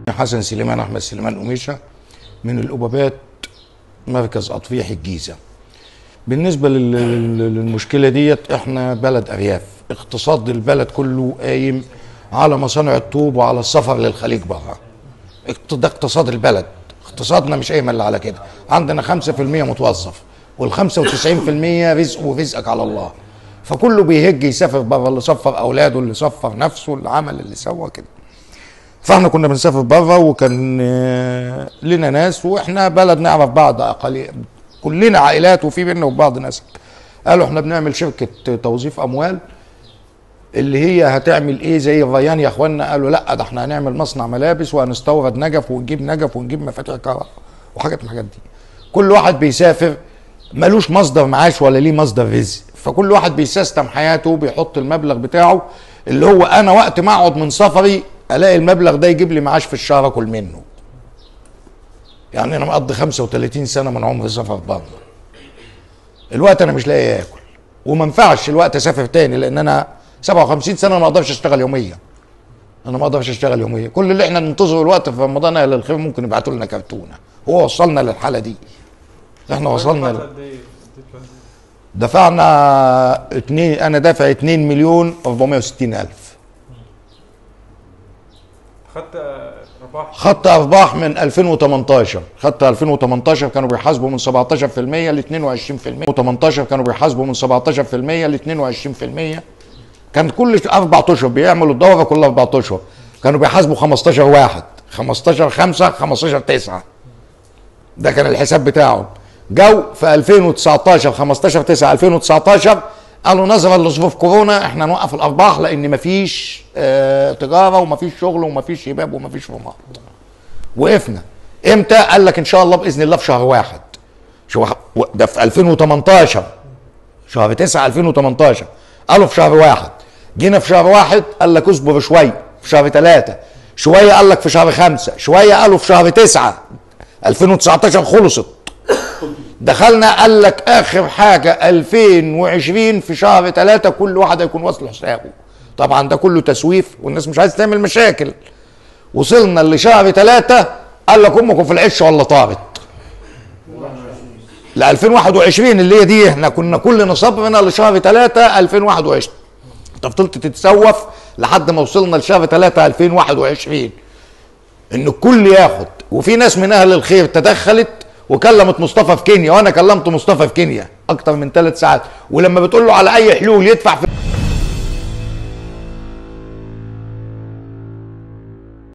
حسن سليمان احمد سليمان قميشه من الأبابات مركز اطفيح الجيزه بالنسبه لل- لل- للمشكله ديت احنا بلد ارياف اقتصاد البلد كله قايم على مصانع الطوب وعلى السفر للخليج بره اقت- ده اقتصاد البلد اقتصادنا مش قايم الا على كده عندنا 5% متوظف وال 95% رزق ورزقك على الله فكله بيهج يسافر بره اللي سفر اولاده اللي سفر نفسه اللي عمل اللي سوى كده فاحنا كنا بنسافر بره وكان آه، لنا ناس واحنا بلد نعرف بعض اقاليم كلنا عائلات وفي بينا وبعض ناس قالوا احنا بنعمل شركه توظيف اموال اللي هي هتعمل ايه زي الريان يا اخوانا قالوا لا ده احنا هنعمل مصنع ملابس وهنستورد نجف ونجيب نجف ونجيب مفاتيح كهرباء وحاجات من الحاجات دي كل واحد بيسافر ملوش مصدر معاش ولا ليه مصدر رزق فكل واحد بيسيستم حياته بيحط المبلغ بتاعه اللي هو انا وقت ما اقعد من سفري الاقي المبلغ ده يجيب لي معاش في الشهر اكل منه يعني انا مقضي 35 سنه من عمري سفر بره الوقت انا مش لاقي اكل وما ينفعش الوقت اسافر تاني لان انا 57 سنه ما اقدرش اشتغل يوميا انا ما اقدرش اشتغل يوميا كل اللي احنا ننتظره الوقت في رمضان اهل الخير ممكن يبعتوا لنا كرتونه هو وصلنا للحاله دي احنا وصلنا ل... قد ايه؟ دفعنا اتنين انا دافع 2 مليون 460 الف خدت آه، ارباح خدت ارباح من 2018 خدت 2018 كانوا بيحاسبوا من 17% ل 22% و18 كانوا بيحاسبوا من 17% ل 22% كان كل اربع اشهر بيعملوا الدوره كل اربع اشهر كانوا بيحاسبوا 15 واحد 15 5 15 9 ده كان الحساب بتاعهم جو في 2019 15 9 2019 قالوا نظرا لظروف كورونا احنا نوقف الارباح لان مفيش اه تجاره ومفيش شغل ومفيش شباب ومفيش رماد وقفنا امتى قال لك ان شاء الله باذن الله في شهر واحد شو ده في 2018 شهر 9 2018 قالوا في شهر واحد جينا في شهر واحد قال لك اصبر شويه في شهر ثلاثة شويه قال لك في شهر خمسة شويه قالوا في شهر تسعة 2019 خلصت دخلنا قال لك اخر حاجه 2020 في شهر ثلاثة كل واحد هيكون واصل حسابه طبعا ده كله تسويف والناس مش عايزه تعمل مشاكل وصلنا لشهر ثلاثة قال لك امكم في العش ولا طارت ل 2021 اللي هي دي احنا كنا كلنا صبرنا لشهر 3 2021 انت فضلت تتسوف لحد ما وصلنا لشهر 3 2021 ان الكل ياخد وفي ناس من اهل الخير تدخلت وكلمت مصطفى في كينيا وانا كلمت مصطفى في كينيا اكتر من ثلاث ساعات ولما بتقول له على اي حلول يدفع في